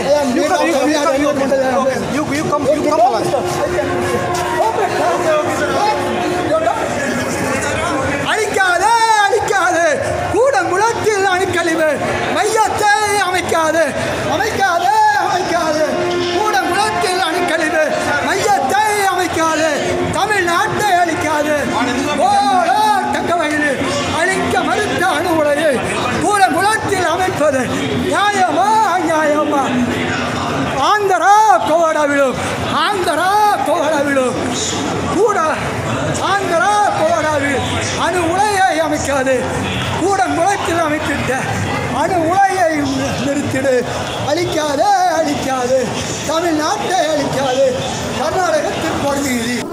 You come, you come, you come, you come, you, you come, you come alive. அழிக்காதே அழிக்காதே கூடங்குளத்தில் அணுக்கழிவு மையத்தை அமைக்காது அமைக்காது அமைக்காது கூடங்குளத்தில் அணுக்கழிவு மையத்தை அமைக்காது தமிழ்நாட்டை அழிக்காது ஓடோ தக்க வயது அழிக்க மறுத்த அணு உலையை கூடங்குளத்தில் அமைப்பது நியாயமா நியாயமா ஆந்திரா கோவட விடும் ஆந்திரா கோவட விடும் கூட ஆந்திரா கோவட விடும் அணு உலையை அமைக்காது கூட முளைத்தில் அமைத்திட்ட அணு உலையை நிறுத்திடு அழிக்காதே அழிக்காது தமிழ்நாட்டை அழிக்காது கர்நாடகத்தில் பொறுமீதி